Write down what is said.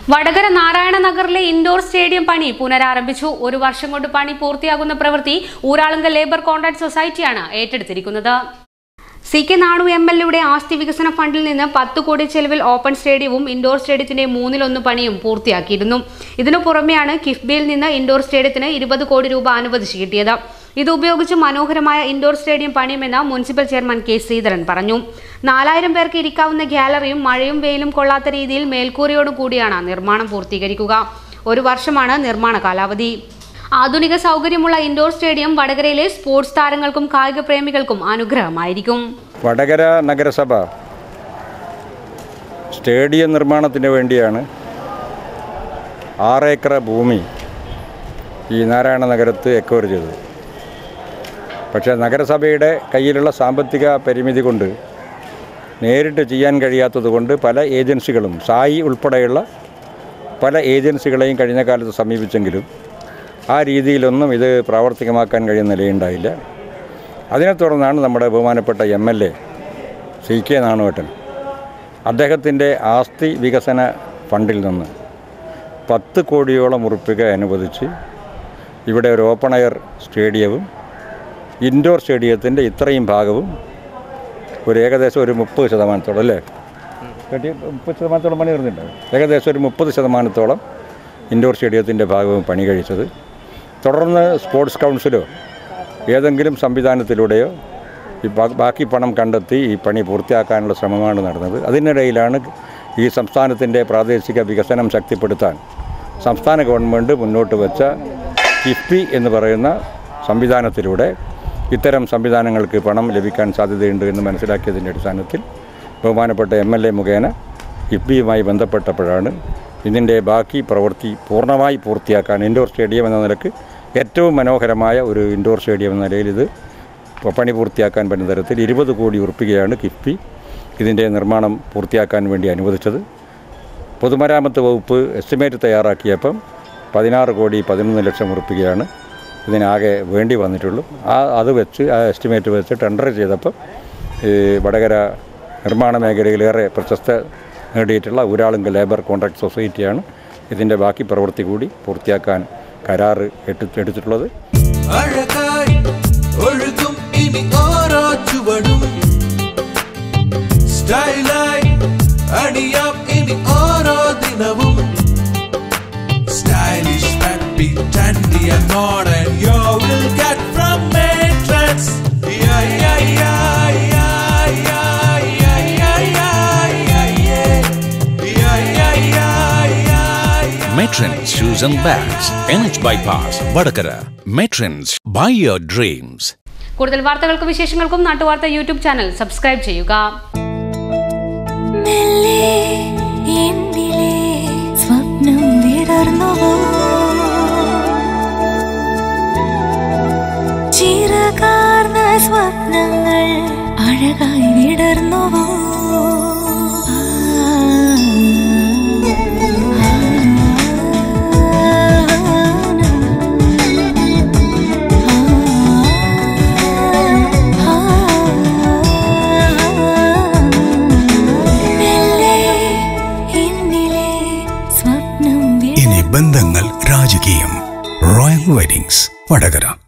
വടകര നാരായണ നഗറിലെ indoor stadium പണി പുനരാരംഭിച്ചു ഒരു വർഷം കൊണ്ട് പണി പൂർത്തിയാകുന്ന പ്രവൃത്തി ഊരാളുങ്കൽ ലേബർ കോൺട്രാക്ട് സൊസൈറ്റിയാണ് ഏറ്റെടുത്തിരിക്കുന്നത് C K Nanu M L എയുടെ ആസ്തി വികസന ഫണ്ടിൽ നിന്ന് പത്ത് കോടി ചെലവിൽ ഓപ്പൺ സ്റ്റേഡിയവും ഇൻഡോർ സ്റ്റേഡിയത്തിന്റെ മൂന്നിലൊന്ന് പണിയും പൂർത്തിയാക്കിയിരുന്നു ഇതിനു പുറമെയാണ് കിഫ്ബിയിൽ നിന്ന് ഇൻഡോർ സ്റ്റേഡിയത്തിന് ഇരുപത് കോടി രൂപ അനുവദിച്ചു കിട്ടിയത് ഇത് ഉപയോഗിച്ച് മനോഹരമായ ഇൻഡോർ സ്റ്റേഡിയം പണിയുമെന്ന് മുനിസിപ്പൽ ചെയർമാൻ കെ ശ്രീധരൻ പറഞ്ഞു നാലായിരം പേർക്ക് ഇരിക്കാവുന്ന ഗ്യാലറിയും മഴയും വെയിലും കൊള്ളാത്ത രീതിയിൽ മേൽക്കൂരയോടു കൂടിയാണ് നിർമ്മാണം പൂർത്തീകരിക്കുക ഒരു വർഷമാണ് നിർമ്മാണ കാലാവധി ആധുനിക സൗകര്യമുള്ള ഇൻഡോർ സ്റ്റേഡിയം വടകരയിലെ സ്പോർട്സ് താരങ്ങൾക്കും കായിക പ്രേമികൾക്കും അനുഗ്രഹമായിരിക്കും വടകര നഗരസഭ സ്റ്റേഡിയം നിർമ്മാണത്തിന് വേണ്ടിയാണ് ആറേക്കർ ഭൂമി ഈ നാരായണ നഗരത്ത് എക്വയർ ചെയ്തത് പക്ഷേ നഗരസഭയുടെ കയ്യിലുള്ള സാമ്പത്തിക പരിമിതി കൊണ്ട് നേരിട്ട് ചെയ്യാൻ കഴിയാത്തത് കൊണ്ട് പല ഏജൻസികളും സായി ഉൾപ്പെടെയുള്ള പല ഏജൻസികളെയും കഴിഞ്ഞ കാലത്ത് സമീപിച്ചെങ്കിലും ആ രീതിയിലൊന്നും ഇത് പ്രാവർത്തികമാക്കാൻ കഴിയുന്ന നിലയുണ്ടായില്ല അതിനെ തുടർന്നാണ് നമ്മുടെ ബഹുമാനപ്പെട്ട M L A C K നാണുവേട്ടൻ അദ്ദേഹത്തിൻ്റെ ആസ്തി വികസന ഫണ്ടിൽ നിന്ന് പത്ത് കോടിയോളം ഉറുപ്പിക അനുവദിച്ച് ഇവിടെ ഒരു ഓപ്പൺ എയർ സ്റ്റേഡിയവും ഇൻഡോർ സ്റ്റേഡിയത്തിൻ്റെ ഇത്രയും ഭാഗവും ഒരു ഏകദേശം ഒരു മുപ്പത് ശതമാനത്തോളം അല്ലേ കെട്ടി മുപ്പത് ശതമാനത്തോളം പണി തീർന്നിട്ടുണ്ടാവും ഏകദേശം ഒരു മുപ്പത് ശതമാനത്തോളം ഇൻഡോർ സ്റ്റേഡിയത്തിൻ്റെ ഭാഗവും പണി കഴിച്ചത് തുടർന്ന് സ്പോർട്സ് കൗൺസിലോ ഏതെങ്കിലും സംവിധാനത്തിലൂടെയോ ഈ ബാ- ബാക്കി പണം കണ്ടെത്തി ഈ പണി പൂർത്തിയാക്കാനുള്ള ശ്രമമാണ് നടന്നത് അതിനിടയിലാണ് ഈ സംസ്ഥാനത്തിൻ്റെ പ്രാദേശിക വികസനം ശക്തിപ്പെടുത്താൻ സംസ്ഥാന ഗവൺമെൻറ് മുന്നോട്ട് വെച്ച കിഫ്ബി എന്ന് പറയുന്ന സംവിധാനത്തിലൂടെ ഇത്തരം സംവിധാനങ്ങൾക്ക് പണം ലഭിക്കാൻ സാധ്യതയുണ്ട് എന്ന് മനസ്സിലാക്കിയതിൻ്റെ അടിസ്ഥാനത്തിൽ ബഹുമാനപ്പെട്ട എം എൽ എ മുഖേന കിഫ്ബിയുമായി ബന്ധപ്പെട്ടപ്പോഴാണ് ഇതിൻ്റെ ബാക്കി പ്രവൃത്തി പൂർണ്ണമായി പൂർത്തിയാക്കാൻ ഇൻഡോർ സ്റ്റേഡിയം എന്ന നിലക്ക് ഏറ്റവും മനോഹരമായ ഒരു ഇൻഡോർ സ്റ്റേഡിയം എന്ന നിലയിൽ ഇത് പണി പൂർത്തിയാക്കാൻ പറ്റുന്ന തരത്തിൽ ഇരുപത് കോടി ഉറുപ്പികയാണ് കിഫ്ബി ഇതിൻ്റെ നിർമ്മാണം പൂർത്തിയാക്കാൻ വേണ്ടി അനുവദിച്ചത് പൊതുമരാമത്ത് വകുപ്പ് എസ്റ്റിമേറ്റ് തയ്യാറാക്കിയപ്പം പതിനാറ് കോടി പതിനൊന്ന് ലക്ഷം ഉറുപ്പികയാണ് ഇതിനാകെ വേണ്ടി വന്നിട്ടുള്ളൂ ആ അത് വെച്ച് ആ എസ്റ്റിമേറ്റ് വെച്ച് ടെൻഡർ ചെയ്തപ്പം ഈ വടകര നിർമ്മാണ മേഖലയിലേറെ പ്രശസ്ത നേടിയിട്ടുള്ള ഊരാളുങ്കൽ ലേബർ കോൺട്രാക്ട് സൊസൈറ്റിയാണ് ഇതിൻ്റെ ബാക്കി പ്രവൃത്തി കൂടി പൂർത്തിയാക്കാൻ കരാറ് എടുത്ത് എടുത്തിട്ടുള്ളത് അഴകായി ഒഴുകും ഇനി ഓരോ ചുവടും സ്റ്റൈലായി അണിയാം ഇനി ഓരോ ദിനവും stylish happy trendy and modern you will get from Matrix yeah yeah yeah yeah yeah yeah yeah yeah yeah yeah yeah yeah yeah Matrons Shoes and Bags, NH Bypass, Vadakara. Matrons, buy your dreams. കൂടുതൽ വാർത്തകൾക്കും വിശേഷങ്ങൾക്കും Nattuvartha YouTube channel subscribe ചെയ്യുക മെല്ലെ എന്നിലെ സ്വപ്നം വിടർന്നുവോ ചിറകാർന്ന സ്വപ്നങ്ങൾ അഴകായി വിടർന്നുവോ മെല്ലെ എന്നിലെ സ്വപ്നം ഇനി ബന്ധങ്ങൾ രാജകീയം റോയൽ വെഡിങ്സ് വടകര